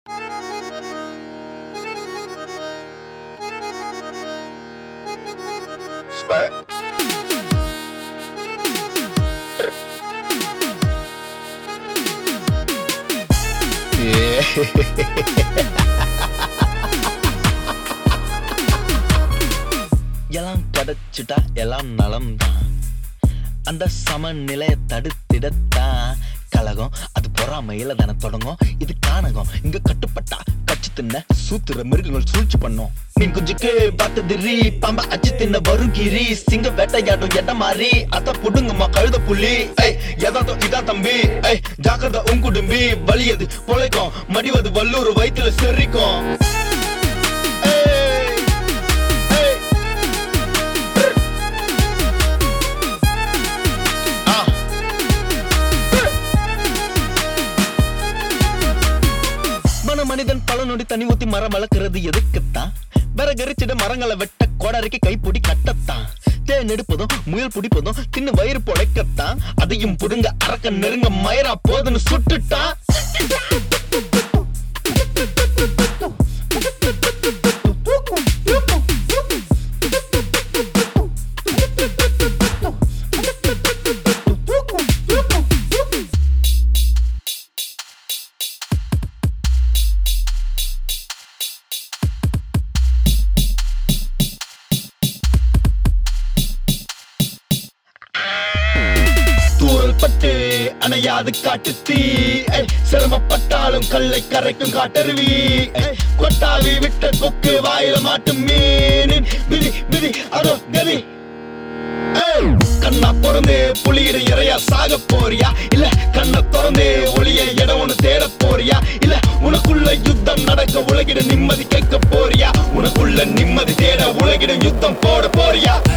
எல்லாம் கிடைச்சிட்டா எல்லாம் நலம் தான் அந்த சமநிலையை தடுத்திடத்தான் கலகம் அது பொறாமையில தானே தொடங்கும் இது கானகம் இங்க கட்டுப்பட்டா கச்சு தின்ன சூத்துற மிருகங்கள் சூழ்ச்சி பண்ணும் மீன் குஞ்சுக்கு பார்த்து திரி பாம்ப அச்சு தின்ன வரும் கிரி சிங்க வேட்டையாடும் எட்ட மாறி அத புடுங்கம்மா கழுத புள்ளி ஐய் எதாதோ இதா தம்பி ஐய் ஜாக்கிரதை உன் குடும்பி வலியது பொழைக்கும் மடிவது வல்லூர் வயிற்றுல செரிக்கும் ஏய், ஏய். ஆ. மன மனிதன் பல நொடி தனி ஊத்தி மரம் வளர்க்கறது எதுக்குத்தான் விறகரிச்சிட மரங்களை வெட்ட கோடரைக்கு கைப்பிடி கட்டத்தான் தேன் எடுப்பதும் முயல் பிடிப்பதும் தின்னு வயிறு பொழைக்கத்தான் அதையும் புடுங்க அரக்க நெருங்க மயரா போதுன்னு சுட்டுட்டான் தூரல் பட்டு அணையாது காட்டு தீ ஏய், சிரமப்பட்டாலும் கல்லை கரைக்கும் காட்டருவி ஏய், கொட்டாவி விட்ட கொக்கு வாயில மாட்டும் மீனின் விதி விதி அதோ கதி ஏய், கண்ணா பிறந்து புலியிட இறையா சாக போறியா இல்ல கண்ணை திறந்து ஒளிய இடம் ஒண்ணு தேட போறியா இல்ல உனக்குள்ள யுத்தம் நடக்க உலகிட நிம்மதி கேட்க போறியா உனக்குள்ள நிம்மதி தேட உலகிட யுத்தம் போட போறியா